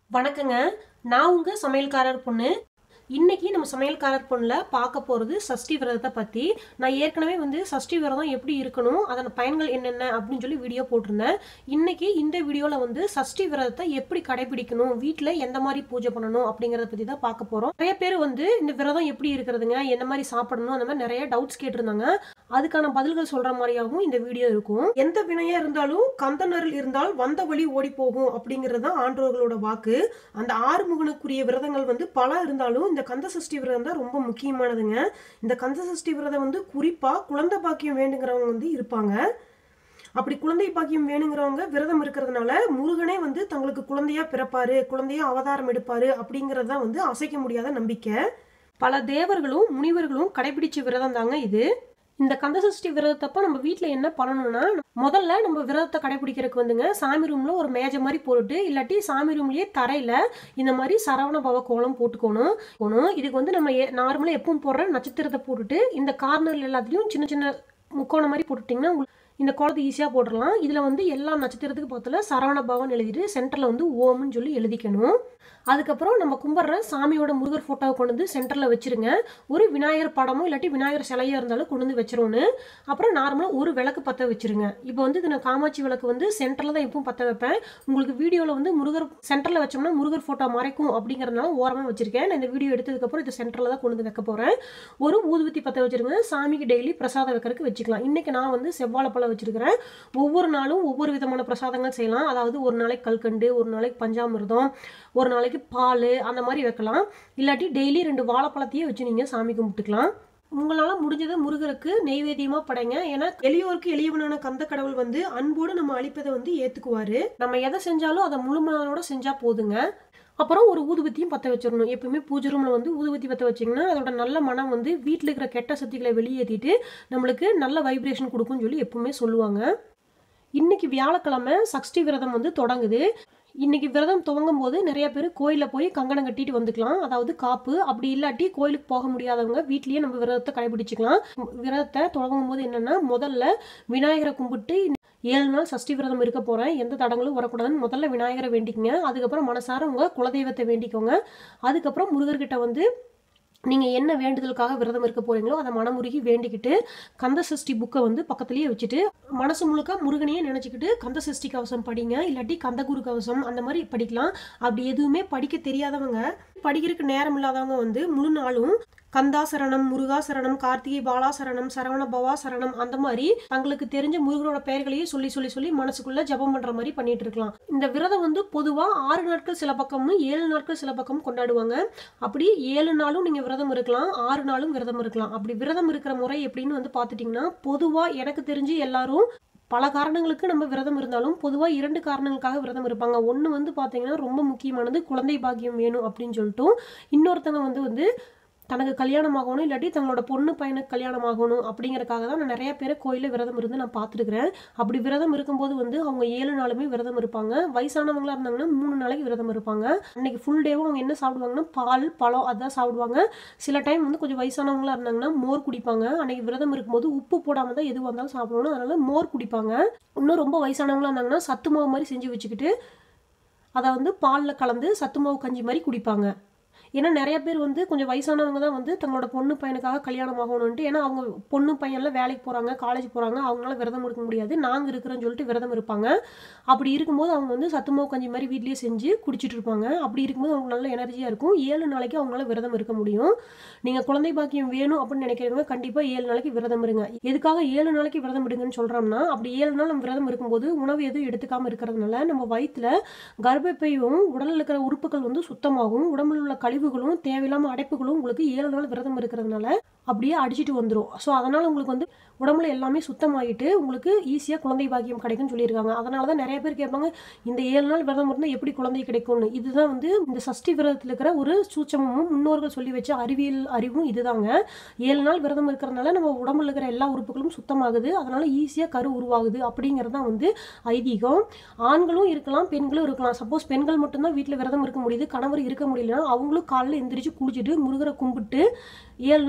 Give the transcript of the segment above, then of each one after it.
வணக்கங்க நான் உங்க சமையல்காரர் பொண்ணு இன்னைக்கு நம்ம சமையல்காரர் பொண்ணுல பார்க்க போறது சஷ்டி விரதத்தை பத்தி நான் ஏற்கனவே வந்து சஷ்டி விரதம் எப்படி இருக்கணும் அதன் பயன்கள் என்னென்ன அப்படின்னு சொல்லி வீடியோ போட்டிருந்தேன் இன்னைக்கு இந்த வீடியோல வந்து சஷ்டி விரதத்தை எப்படி கடைபிடிக்கணும் வீட்ல எந்த மாதிரி பூஜை பண்ணணும் அப்படிங்கறத பத்தி தான் பார்க்க போறோம் நிறைய பேர் வந்து இந்த விரதம் எப்படி இருக்கிறதுங்க எந்த மாதிரி சாப்பிடணும் அந்த மாதிரி நிறைய டவுட்ஸ் கேட்டிருந்தாங்க அதுக்கான பதில்கள் சொல்ற மாதிரியாகவும் இந்த வீடியோ இருக்கும் எந்த வினையா இருந்தாலும் கந்தனரில் இருந்தால் வந்த வழி ஓடி போகும் அப்படிங்கிறது தான் ஆண்டோர்களோட வாக்கு அந்த ஆறுமுகனுக்குரிய விரதங்கள் வந்து பல இருந்தாலும் இந்த கந்த சஷ்டி விரதம் தான் ரொம்ப முக்கியமானதுங்க இந்த கந்த சஷ்டி விரதம் வந்து குறிப்பா குழந்தை பாக்கியம் வேண்டுங்கிறவங்க வந்து இருப்பாங்க அப்படி குழந்தை பாக்கியம் வேணுங்கிறவங்க விரதம் இருக்கிறதுனால முருகனே வந்து தங்களுக்கு குழந்தையா பிறப்பாரு குழந்தையா அவதாரம் எடுப்பாரு அப்படிங்கிறது தான் வந்து அசைக்க முடியாத நம்பிக்கை பல தேவர்களும் முனிவர்களும் கடைபிடிச்ச விரதம் தாங்க இது இந்த கந்தசஷ்டி விரதத்தப்ப நம்ம வீட்டில் என்ன பண்ணணும்னா முதல்ல நம்ம விரதத்தை கடைபிடிக்கிறதுக்கு வந்துங்க சாமி ரூம்ல ஒரு மேஜை மாதிரி போட்டுட்டு இல்லாட்டி சாமி ரூம்லயே தரையில இந்த மாதிரி சரவண பவ கோலம் போட்டுக்கணும் போகணும் இதுக்கு வந்து நம்ம நார்மலாக எப்பவும் போடுற நட்சத்திரத்தை போட்டுட்டு இந்த கார்னர்ல எல்லாத்துலேயும் சின்ன சின்ன முக்கோணம் மாதிரி போட்டுட்டிங்கன்னா உங்களுக்கு இந்த கோலத்தை ஈஸியாக போட்டுடலாம் இதில் வந்து எல்லா நட்சத்திரத்துக்கு பக்கத்தில் சரவண பவன் எழுதிட்டு சென்டரில் வந்து ஓம்னு சொல்லி எழுதிக்கணும் அதுக்கப்புறம் நம்ம கும்பிட்ற சாமியோட முருகர் ஃபோட்டோவை கொண்டு வந்து சென்டரில் வச்சிருங்க ஒரு விநாயகர் படமோ இல்லாட்டி விநாயகர் சிலையோ இருந்தாலும் கொண்டு வந்து வச்சிருவோன்னு அப்புறம் நார்மலாக ஒரு விளக்கு பற்ற வச்சிருங்க இப்போ வந்து இது நான் காமாட்சி விளக்கு வந்து சென்டரில் தான் எப்பவும் பற்ற வைப்பேன் உங்களுக்கு வீடியோவில் வந்து முருகர் சென்டரில் வச்சோம்னா முருகர் ஃபோட்டோ மறைக்கும் அப்படிங்கிறதுனால ஓரமாக வச்சிருக்கேன் நான் இந்த வீடியோ எடுத்ததுக்கப்புறம் இது சென்டரில் தான் கொண்டு வந்து வைக்க போகிறேன் ஒரு ஊதுபத்தி பற்ற வச்சிருங்க சாமிக்கு டெய்லி பிரசாதம் வைக்கிறதுக்கு வச்சுக்கலாம் இன்றைக்கி நான் வந்து செவ்வாழைப்பழம் வச்சிருக்கிறேன் ஒவ்வொரு நாளும் ஒவ்வொரு விதமான பிரசாதங்கள் செய்யலாம் அதாவது ஒரு நாளைக்கு கல்கண்டு ஒரு நாளைக்கு பஞ்சாமிர்தம் ஒரு நாளைக்கு பால் அந்த மாதிரி வைக்கலாம் இல்லாட்டி டெய்லி ரெண்டு வாழைப்பழத்தையே வச்சு நீங்கள் சாமி கும்பிட்டுக்கலாம் உங்களால் முடிஞ்சதை முருகருக்கு நெய்வேத்தியமாக படைங்க ஏன்னா எளியோருக்கு எளியவனான கந்த கடவுள் வந்து அன்போடு நம்ம அழிப்பதை வந்து ஏற்றுக்குவாரு நம்ம எதை செஞ்சாலும் அதை முழுமனோட செஞ்சால் போதுங்க அப்புறம் ஒரு ஊதுபத்தியும் பற்ற வச்சிடணும் எப்பவுமே பூஜை ரூமில் வந்து ஊதுபத்தி பற்ற வச்சிங்கன்னா அதோட நல்ல மனம் வந்து வீட்டில் இருக்கிற கெட்ட சக்திகளை வெளியேற்றிட்டு நம்மளுக்கு நல்ல வைப்ரேஷன் கொடுக்கும்னு சொல்லி எப்பவுமே சொல்லுவாங்க இன்னைக்கு வியாழக்கிழமை சஷ்டி விரதம் வந்து தொடங்குது இன்னைக்கு விரதம் துவங்கும் போது நிறைய பேர் கோயிலில் போய் கங்கணம் கட்டிட்டு வந்துக்கலாம் அதாவது காப்பு அப்படி இல்லாட்டி கோயிலுக்கு போக முடியாதவங்க வீட்லயே நம்ம விரதத்தை கடைபிடிச்சிக்கலாம் விரதத்தை தொடங்கும் போது என்னன்னா முதல்ல விநாயகரை கும்பிட்டு ஏழு நாள் சஷ்டி விரதம் இருக்க போறேன் எந்த தடங்களும் வரக்கூடாதுன்னு முதல்ல விநாயகரை வேண்டிக்கங்க அதுக்கப்புறம் மனசார உங்க குலதெய்வத்தை வேண்டிக்கோங்க அதுக்கப்புறம் முருகர்கிட்ட வந்து நீங்கள் என்ன வேண்டுதலுக்காக விரதம் இருக்க போறீங்களோ அதை மனமுருகி வேண்டிக்கிட்டு கந்த சஷ்டி புக்கை வந்து பக்கத்துலேயே வச்சுட்டு மனசு முழுக்க முருகனையே நினச்சிக்கிட்டு கந்த சஷ்டி கவசம் படிங்க இல்லாட்டி கந்தகுரு கவசம் அந்த மாதிரி படிக்கலாம் அப்படி எதுவுமே படிக்க தெரியாதவங்க படிக்கிறதுக்கு நேரம் இல்லாதவங்க வந்து முழு நாளும் கந்தாசரணம் முருகாசரணம் கார்த்திகை பாலாசரணம் சரவண பவாசரணம் அந்த மாதிரி தங்களுக்கு தெரிஞ்ச முருகனோட பெயர்களையே சொல்லி சொல்லி சொல்லி மனசுக்குள்ள ஜபம் பண்ற மாதிரி பண்ணிட்டு இருக்கலாம் இந்த விரதம் வந்து பொதுவா ஆறு நாட்கள் சில பக்கம்னு ஏழு நாட்கள் சில பக்கம் கொண்டாடுவாங்க அப்படி ஏழு நாளும் நீங்க விரதம் இருக்கலாம் ஆறு நாளும் விரதம் இருக்கலாம் அப்படி விரதம் இருக்கிற முறை எப்படின்னு வந்து பாத்துட்டீங்கன்னா பொதுவா எனக்கு தெரிஞ்சு எல்லாரும் பல காரணங்களுக்கு நம்ம விரதம் இருந்தாலும் பொதுவாக இரண்டு காரணங்களுக்காக விரதம் இருப்பாங்க ஒன்று வந்து பார்த்தீங்கன்னா ரொம்ப முக்கியமானது குழந்தை பாக்கியம் வேணும் அப்படின்னு சொல்லிட்டு இன்னொருத்தங்க வந்து வந்து தனக்கு கல்யாணம் ஆகணும் இல்லாட்டி தங்களோட பொண்ணு பையனுக்கு கல்யாணம் ஆகணும் அப்படிங்கறக்காக தான் நான் நிறைய பேரை கோயிலில் விரதம் இருந்து நான் பார்த்துருக்கிறேன் அப்படி விரதம் இருக்கும்போது வந்து அவங்க ஏழு நாளுமே விரதம் இருப்பாங்க வயசானவங்களா இருந்தாங்கன்னா மூணு நாளைக்கு விரதம் இருப்பாங்க அன்னைக்கு ஃபுல் டேவும் அவங்க என்ன சாப்பிடுவாங்கன்னா பால் பழம் அதான் சாப்பிடுவாங்க சில டைம் வந்து கொஞ்சம் வயசானவங்களா இருந்தாங்கன்னா மோர் குடிப்பாங்க அன்னைக்கு விரதம் இருக்கும்போது உப்பு போடாம தான் எது வந்தாலும் சாப்பிடணும் அதனால மோர் குடிப்பாங்க இன்னும் ரொம்ப வயசானவங்களா இருந்தாங்கன்னா சத்து மாவு மாதிரி செஞ்சு வச்சுக்கிட்டு அதை வந்து பாலில் கலந்து சத்து மாவு கஞ்சி மாதிரி குடிப்பாங்க ஏன்னா நிறைய பேர் வந்து கொஞ்சம் வயசானவங்க தான் வந்து தங்களோட பொண்ணு பையனுக்காக கல்யாணம் ஆகணும்ன்ட்டு ஏன்னா அவங்க பொண்ணு பையன்லாம் வேலைக்கு போகிறாங்க காலேஜ் போகிறாங்க அவங்களால விரதம் இருக்க முடியாது நாங்கள் இருக்கிறோன்னு சொல்லிட்டு விரதம் இருப்பாங்க அப்படி இருக்கும்போது அவங்க வந்து சத்துமாவு கஞ்சி மாதிரி வீட்லேயே செஞ்சு குடிச்சிட்டு இருப்பாங்க அப்படி இருக்கும்போது அவங்க நல்ல எனர்ஜியாக இருக்கும் ஏழு நாளைக்கு அவங்களால விரதம் இருக்க முடியும் நீங்கள் குழந்தை பாக்கியம் வேணும் அப்படின்னு நினைக்கிறவங்க கண்டிப்பாக ஏழு நாளைக்கு விரதம் இருங்க எதுக்காக ஏழு நாளைக்கு விரதம் எடுங்கன்னு சொல்கிறோம்னா அப்படி ஏழு நாள் நம்ம விரதம் இருக்கும்போது உணவு எதுவும் எடுத்துக்காமல் இருக்கிறதுனால நம்ம வயிற்றுல கர்ப்பப்பையும் உடலில் இருக்கிற உறுப்புகள் வந்து சுத்தமாகும் உடம்புல உள்ள கழிவுகளும் தேவையில்லாம அடைப்புகளும் உங்களுக்கு ஏழு நாள் விரதம் இருக்கிறதுனால அப்படியே அடிச்சிட்டு வந்துடும் ஸோ அதனால் உங்களுக்கு வந்து உடம்புல எல்லாமே சுத்தமாகிட்டு உங்களுக்கு ஈஸியாக குழந்தை பாக்கியம் கிடைக்கும்னு சொல்லியிருக்காங்க அதனால தான் நிறைய பேர் கேட்பாங்க இந்த ஏழு நாள் விரதம் இருந்தால் எப்படி குழந்தை கிடைக்கும்னு இதுதான் வந்து இந்த சஷ்டி விரதத்தில் இருக்கிற ஒரு சூட்சமும் முன்னோர்கள் சொல்லி வச்ச அறிவியல் அறிவும் இதுதாங்க ஏழு நாள் விரதம் இருக்கிறதுனால நம்ம உடம்புல இருக்கிற எல்லா உறுப்புகளும் சுத்தமாகுது அதனால ஈஸியாக கரு உருவாகுது அப்படிங்கிறது தான் வந்து ஐதீகம் ஆண்களும் இருக்கலாம் பெண்களும் இருக்கலாம் சப்போஸ் பெண்கள் மட்டும்தான் வீட்டில் விரதம் இருக்க முடியுது கணவர் இருக்க முடியலன்னா அவங்களும் காலைல எந்திரிச்சு குளிச்சுட்டு முருகரை கும்பிட்டு ஏழு நாள் சுத்தபத்தமாக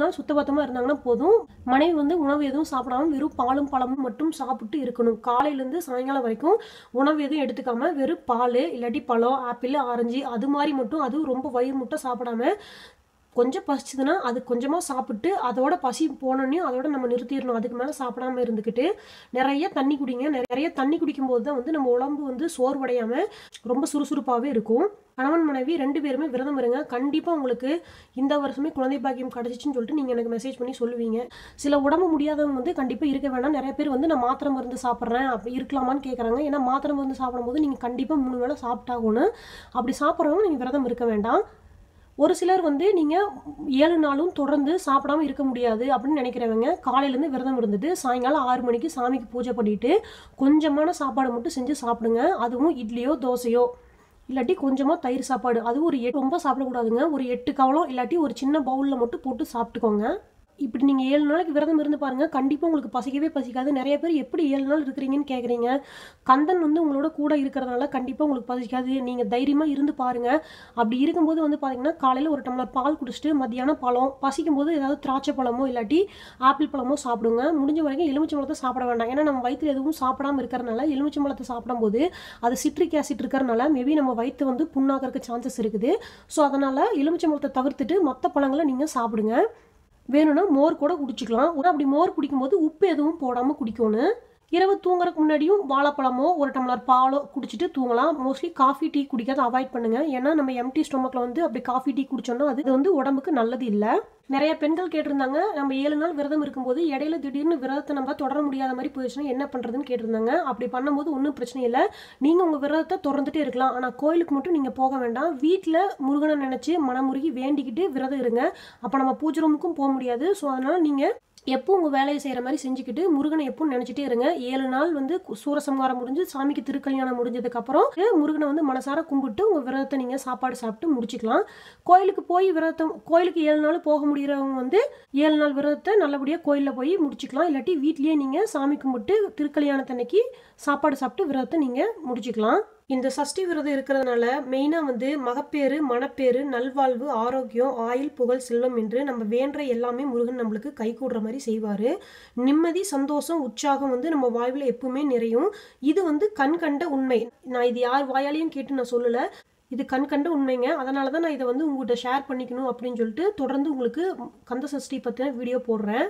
ஒட்டுமொத்தமாக இருந்தாங்கன்னா போதும் மனைவி வந்து உணவு எதுவும் சாப்பிடாம வெறும் பாலும் பழமும் மட்டும் சாப்பிட்டு இருக்கணும் காலையிலேருந்து சாயங்காலம் வரைக்கும் உணவு எதுவும் எடுத்துக்காம வெறும் பால் இல்லாட்டி பழம் ஆப்பிள் ஆரஞ்சு அது மாதிரி மட்டும் அதுவும் ரொம்ப வயிறு முட்டை சாப்பிடாம கொஞ்சம் பசிச்சதுன்னா அது கொஞ்சமாக சாப்பிட்டு அதோட பசி போனோடனே அதோட நம்ம நிறுத்திடணும் அதுக்கு மேலே சாப்பிடாம இருந்துக்கிட்டு நிறைய தண்ணி குடிங்க நிறைய தண்ணி குடிக்கும்போது தான் வந்து நம்ம உடம்பு வந்து சோர்வடையாமல் ரொம்ப சுறுசுறுப்பாகவே இருக்கும் கணவன் மனைவி ரெண்டு பேருமே விரதம் இருங்க கண்டிப்பாக உங்களுக்கு இந்த வருஷமே குழந்தை பாக்கியம் கிடச்சிச்சின்னு சொல்லிட்டு நீங்கள் எனக்கு மெசேஜ் பண்ணி சொல்லுவீங்க சில உடம்பு முடியாதவங்க வந்து கண்டிப்பாக இருக்க வேண்டாம் நிறைய பேர் வந்து நான் மாத்திரை மருந்து சாப்பிட்றேன் அப்படி இருக்கலாமான்னு கேட்குறாங்க ஏன்னா மாத்திரை மருந்து சாப்பிடும்போது நீங்கள் கண்டிப்பாக மூணு வேளை சாப்பிட்டாகணும் அப்படி சாப்பிட்றவங்க நீங்கள் விரதம் இருக்க வேண்டாம் ஒரு சிலர் வந்து நீங்கள் ஏழு நாளும் தொடர்ந்து சாப்பிடாம இருக்க முடியாது அப்படின்னு நினைக்கிறவங்க காலையிலேருந்து விரதம் இருந்துட்டு சாயங்காலம் ஆறு மணிக்கு சாமிக்கு பூஜை பண்ணிட்டு கொஞ்சமான சாப்பாடு மட்டும் செஞ்சு சாப்பிடுங்க அதுவும் இட்லியோ தோசையோ இல்லாட்டி கொஞ்சமாக தயிர் சாப்பாடு அதுவும் ஒரு எட்டு ரொம்ப சாப்பிடக்கூடாதுங்க ஒரு எட்டு கவலம் இல்லாட்டி ஒரு சின்ன பவுலில் மட்டும் போட்டு சாப்பிட்டுக்கோங்க இப்படி நீங்கள் ஏழு நாளைக்கு விரதம் இருந்து பாருங்கள் கண்டிப்பாக உங்களுக்கு பசிக்கவே பசிக்காது நிறைய பேர் எப்படி ஏழு நாள் இருக்கிறீங்கன்னு கேட்குறீங்க கந்தன் வந்து உங்களோட கூட இருக்கிறதுனால கண்டிப்பாக உங்களுக்கு பசிக்காது நீங்கள் தைரியமாக இருந்து பாருங்கள் அப்படி இருக்கும்போது வந்து பார்த்தீங்கன்னா காலையில் ஒரு டம்ளர் பால் குடிச்சிட்டு மத்தியானம் பழம் பசிக்கும் போது ஏதாவது திராட்சை பழமோ இல்லாட்டி ஆப்பிள் பழமோ சாப்பிடுங்க முடிஞ்ச வரைக்கும் எலுமிச்சை பழத்தை சாப்பிட வேண்டாம் ஏன்னா நம்ம வயிற்றில் எதுவும் சாப்பிடாம இருக்கிறனால எலுமிச்சை பழத்தை சாப்பிடும்போது அது சிட்ரிக் ஆசிட் இருக்கிறனால மேபி நம்ம வயிற்று வந்து புண்ணாகிறதுக்கு சான்சஸ் இருக்குது ஸோ அதனால் எலுமிச்சை பழத்தை தவிர்த்துட்டு மற்ற பழங்களை நீங்கள் சாப்பிடுங்க வேணும்னா மோர் கூட குடிச்சிக்கலாம் ஆனால் அப்படி மோர் குடிக்கும்போது உப்பு எதுவும் போடாமல் குடிக்கணும் இரவு தூங்குறதுக்கு முன்னாடியும் வாழைப்பழமோ ஒரு டம்ளர் பாலோ குடிச்சிட்டு தூங்கலாம் மோஸ்ட்லி காஃபி டீ குடிக்காத அவாய்ட் பண்ணுங்க ஏன்னா நம்ம எம்டி ஸ்டொமக்கில் வந்து அப்படி காஃபி டீ குடிச்சோம்னா அது வந்து உடம்புக்கு நல்லது இல்லை நிறைய பெண்கள் கேட்டிருந்தாங்க நம்ம ஏழு நாள் விரதம் இருக்கும்போது இடையில திடீர்னு விரதத்தை நம்ம தொடர முடியாத மாதிரி போயிடுச்சுன்னா என்ன பண்ணுறதுன்னு கேட்டிருந்தாங்க அப்படி பண்ணும்போது ஒன்றும் பிரச்சனை இல்லை நீங்கள் உங்கள் விரதத்தை தொடர்ந்துட்டே இருக்கலாம் ஆனால் கோயிலுக்கு மட்டும் நீங்கள் போக வேண்டாம் வீட்டில் முருகனை நினச்சி மனமுருகி வேண்டிக்கிட்டு விரதம் இருங்க அப்போ நம்ம பூஜை ரூமுக்கும் போக முடியாது ஸோ அதனால் நீங்கள் எப்போ உங்கள் வேலையை செய்கிற மாதிரி செஞ்சுக்கிட்டு முருகனை எப்போ நினச்சிட்டே இருங்க ஏழு நாள் வந்து சூரசம்ஹாரம் முடிஞ்சு சாமிக்கு திருக்கல்யாணம் முடிஞ்சதுக்கப்புறம் முருகனை வந்து மனசார கும்பிட்டு உங்கள் விரதத்தை நீங்கள் சாப்பாடு சாப்பிட்டு முடிச்சுக்கலாம் கோயிலுக்கு போய் விரதம் கோயிலுக்கு ஏழு நாள் போக முடிகிறவங்க வந்து ஏழு நாள் விரதத்தை நல்லபடியாக கோயிலில் போய் முடிச்சுக்கலாம் இல்லாட்டி வீட்லேயே நீங்கள் சாமி கும்பிட்டு திருக்கல்யாணத்தன்னைக்கு சாப்பாடு சாப்பிட்டு விரதத்தை நீங்கள் முடிச்சுக்கலாம் இந்த சஷ்டி விரதம் இருக்கிறதுனால மெயினாக வந்து மகப்பேறு மணப்பேறு நல்வாழ்வு ஆரோக்கியம் ஆயுள் புகழ் செல்வம் என்று நம்ம வேண்ட எல்லாமே முருகன் நம்மளுக்கு கை கூடுற மாதிரி செய்வார் நிம்மதி சந்தோஷம் உற்சாகம் வந்து நம்ம வாழ்வில் எப்பவுமே நிறையும் இது வந்து கண் கண்ட உண்மை நான் இது யார் வாயாலையும் கேட்டு நான் சொல்லலை இது கண் கண்ட உண்மைங்க அதனால தான் நான் இதை வந்து உங்கள்கிட்ட ஷேர் பண்ணிக்கணும் அப்படின்னு சொல்லிட்டு தொடர்ந்து உங்களுக்கு கந்த சஷ்டி பற்றின வீடியோ போடுறேன்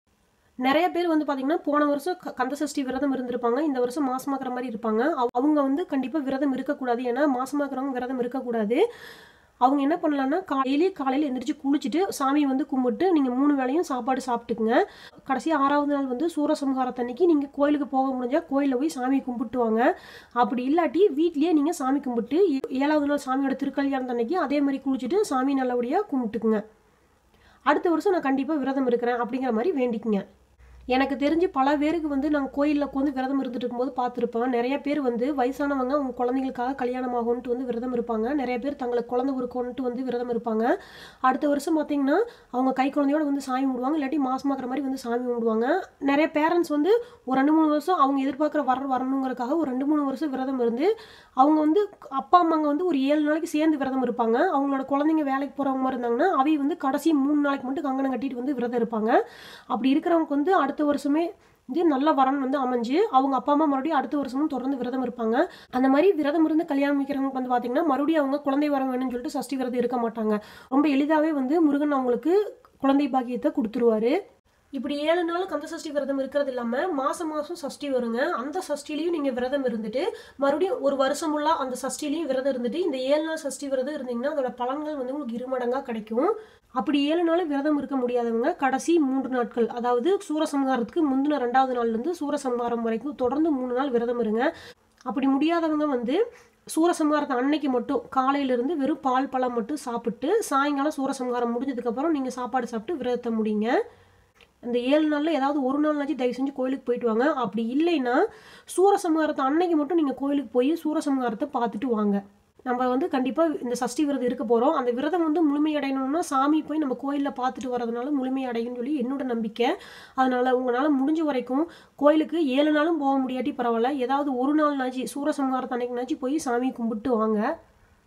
நிறைய பேர் வந்து பார்த்தீங்கன்னா போன வருஷம் க- கந்த சஷ்டி விரதம் இருந்திருப்பாங்க இந்த வருஷம் மாசமாக்குற மாதிரி இருப்பாங்க அவ- அவங்க வந்து கண்டிப்பாக விரதம் இருக்கக்கூடாது ஏன்னா மாசமாக்குறவங்க விரதம் இருக்கக்கூடாது அவங்க என்ன பண்ணலாம்னா காலையிலே காலையில் எந்திரிச்சு குளிச்சுட்டு சாமி வந்து கும்பிட்டு நீங்கள் மூணு வேளையும் சாப்பாடு சாப்பிட்டுக்குங்க கடைசி ஆறாவது நாள் வந்து சூரசம்ஹாரத்தன்னைக்கு நீங்கள் கோயிலுக்கு போக முடிஞ்சால் கோயிலில் போய் சாமி கும்பிட்டு வாங்க அப்படி இல்லாட்டி வீட்லயே நீங்கள் சாமி கும்பிட்டு ஏ- ஏழாவது நாள் சாமியோட திருக்கல்யாணம் அன்னைக்கு அதே மாதிரி குளிச்சுட்டு சாமி நல்லபடியாக கும்பிட்டுக்குங்க அடுத்த வருஷம் நான் கண்டிப்பாக விரதம் இருக்கிறேன் அப்படிங்கிற மாதிரி வேண்டிக்குங்க எனக்கு தெரிஞ்சு பல பேருக்கு வந்து நாங்கள் கோயிலில் உட்காந்து விரதம் இருந்துட்டு இருக்கும்போது பார்த்துருப்போம் நிறைய பேர் வந்து வயசானவங்க அவங்க குழந்தைங்களுக்காக கல்யாணம் ஆகும்ட்டு வந்து விரதம் இருப்பாங்க நிறைய பேர் தங்களுக்கு குழந்தை உருக்கோன்ட்டு வந்து விரதம் இருப்பாங்க அடுத்த வருஷம் பார்த்தீங்கன்னா அவங்க கை குழந்தையோட வந்து சாமி கும்பிடுவாங்க இல்லாட்டி மாசமாக்குற மாதிரி வந்து சாமி கும்பிடுவாங்க நிறைய பேரண்ட்ஸ் வந்து ஒரு ரெண்டு மூணு வருஷம் அவங்க எதிர்பார்க்குற வர வரணுங்கிறதுக்காக ஒரு ரெண்டு மூணு வருஷம் விரதம் இருந்து அவங்க வந்து அப்பா அம்மாங்க வந்து ஒரு ஏழு நாளைக்கு சேர்ந்து விரதம் இருப்பாங்க அவங்களோட குழந்தைங்க வேலைக்கு போகிறவங்க மாதிரி இருந்தாங்கன்னா அவை வந்து கடைசி மூணு நாளைக்கு மட்டும் கங்கணம் கட்டிட்டு வந்து விரதம் இருப்பாங்க அப்படி இருக்கிறவங்க வந்து அடுத்த வருஷமே வந்து நல்ல வரன் வந்து அமைஞ்சு அவங்க அப்பா அம்மா மறுபடியும் அடுத்த வருஷமும் தொடர்ந்து விரதம் இருப்பாங்க அந்த மாதிரி விரதம் இருந்து கல்யாணம் வைக்கிறவங்க வந்து பார்த்தீங்கன்னா மறுபடியும் அவங்க குழந்தை வரம் வேணும்னு சொல்லிட்டு சஷ்டி விரதம் இருக்க மாட்டாங்க ரொம்ப எளிதாகவே வந்து முருகன் அவங்களுக்கு குழந்தை பாக்கியத்தை கொடுத்துருவாரு இப்படி ஏழு நாள் கந்த சஷ்டி விரதம் இருக்கிறது இல்லாமல் மாதம் மாதம் சஷ்டி வருங்க அந்த சஷ்டிலையும் நீங்கள் விரதம் இருந்துட்டு மறுபடியும் ஒரு வருஷம் ஃபுல்லா அந்த சஷ்டிலையும் விரதம் இருந்துட்டு இந்த ஏழு நாள் சஷ்டி விரதம் இருந்தீங்கன்னா அதோட பலன்கள் வந்து உங்களுக்கு இருமடங்காக கிடைக்கும் அப்படி ஏழு நாள் விரதம் இருக்க முடியாதவங்க கடைசி மூன்று நாட்கள் அதாவது சூரசம்ஹாரத்துக்கு முந்தின ரெண்டாவது நாள்லேருந்து சூரசம்ஹாரம் வரைக்கும் தொடர்ந்து மூணு நாள் விரதம் இருங்க அப்படி முடியாதவங்க வந்து சூரசம்ஹாரத்தை அன்னைக்கு மட்டும் காலையிலேருந்து வெறும் பால் பழம் மட்டும் சாப்பிட்டு சாயங்காலம் சூரசம்ஹாரம் முடிஞ்சதுக்கப்புறம் நீங்கள் சாப்பாடு சாப்பிட்டு விரதத்தை முடிங்க அந்த ஏழு நாளில் ஏதாவது ஒரு நாள்னாச்சும் தயவு செஞ்சு கோயிலுக்கு போயிட்டு வாங்க அப்படி இல்லைன்னா சூரசம்ஹாரத்தை அன்னைக்கு மட்டும் நீங்கள் கோயிலுக்கு போய் சூரசம்ஹாரத்தை பார்த்துட்டு வாங்க நம்ம வந்து கண்டிப்பாக இந்த சஷ்டி விரதம் இருக்க போகிறோம் அந்த விரதம் வந்து முழுமையடையணும்னா சாமி போய் நம்ம கோயிலில் பார்த்துட்டு வரதுனால முழுமையடையும்னு சொல்லி என்னோட நம்பிக்கை அதனால் உங்களால் முடிஞ்ச வரைக்கும் கோயிலுக்கு ஏழு நாளும் போக முடியாட்டி பரவாயில்ல ஏதாவது ஒரு நாள்னாச்சு சூரசம்ஹாரத்தை அன்னைக்குனாச்சும் போய் சாமி கும்பிட்டு வாங்க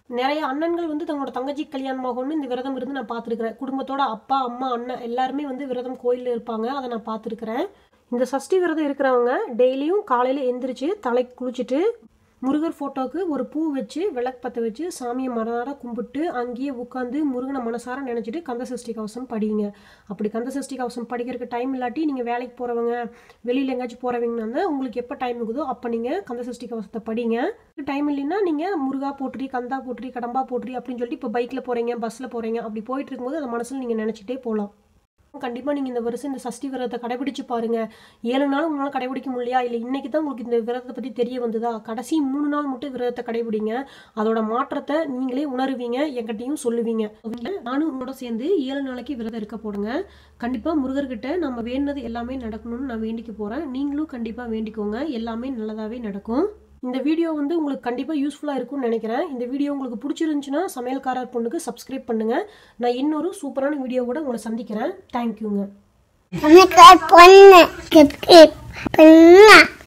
நிறைய அண்ணன்கள் வந்து தங்களோட தங்கச்சி கல்யாணமாகணும்னு இந்த விரதம் இருந்து நான் பார்த்துருக்கிறேன் குடும்பத்தோட அப்பா அம்மா அண்ணன் எல்லாருமே வந்து விரதம் கோயிலில் இருப்பாங்க அதை நான் பார்த்துருக்குறேன் இந்த சஷ்டி விரதம் இருக்கிறவங்க டெய்லியும் காலையில் எந்திரிச்சு தலை குளிச்சுட்டு முருகர் ஃபோட்டோவுக்கு ஒரு பூ வச்சு விளக்கு பற்ற வச்சு சாமியை மனதார கும்பிட்டு அங்கேயே உட்காந்து முருகனை மனசார நினச்சிட்டு கந்த சஷ்டி கவசம் படிங்க அப்படி கந்த சஷ்டி கவசம் படிக்கிறதுக்கு டைம் இல்லாட்டி நீங்கள் வேலைக்கு போகிறவங்க வெளியில் எங்கேயாச்சும் போகிறவங்கன்னா உங்களுக்கு எப்போ டைம் இருக்குதோ அப்போ நீங்கள் கந்த சஷ்டி கவசத்தை படிங்க டைம் இல்லைன்னா நீங்கள் முருகா போற்றி கந்தா போற்றி கடம்பா போற்றி அப்படின்னு சொல்லிட்டு இப்போ பைக்கில் போகிறீங்க பஸ்ஸில் போகிறீங்க அப்படி போயிட்டு இருக்கும்போது அதை மனசில் நீங்கள் நினச்சிட்டே போகலாம் கண்டிப்பாக நீங்கள் இந்த வருஷம் இந்த சஷ்டி விரதத்தை கடைபிடிச்சு பாருங்க ஏழு நாள் உங்களால் கடைபிடிக்க முடியலையா இல்லை இன்னைக்கு தான் உங்களுக்கு இந்த விரதத்தை பற்றி தெரிய வந்ததா கடைசி மூணு நாள் மட்டும் விரதத்தை கடைபிடிங்க அதோட மாற்றத்தை நீங்களே உணருவீங்க என்கிட்டயும் சொல்லுவீங்க நானும் உங்களோட சேர்ந்து ஏழு நாளைக்கு விரதம் இருக்க போடுங்க கண்டிப்பாக முருகர்கிட்ட நம்ம வேண்டினது எல்லாமே நடக்கணும்னு நான் வேண்டிக்க போகிறேன் நீங்களும் கண்டிப்பாக வேண்டிக்கோங்க எல்லாமே நல்லதாகவே நடக்கும் இந்த வீடியோ வந்து உங்களுக்கு கண்டிப்பாக யூஸ்ஃபுல்லாக இருக்கும்னு நினைக்கிறேன் இந்த வீடியோ உங்களுக்கு பிடிச்சிருந்துச்சுன்னா சமையல்காரர் பொண்ணுக்கு சப்ஸ்கிரைப் பண்ணுங்கள் நான் இன்னொரு சூப்பரான வீடியோவோட உங்களை சந்திக்கிறேன் தேங்க்யூங்க சமைக்க பொண்ணு கிப் கிப் பண்ணா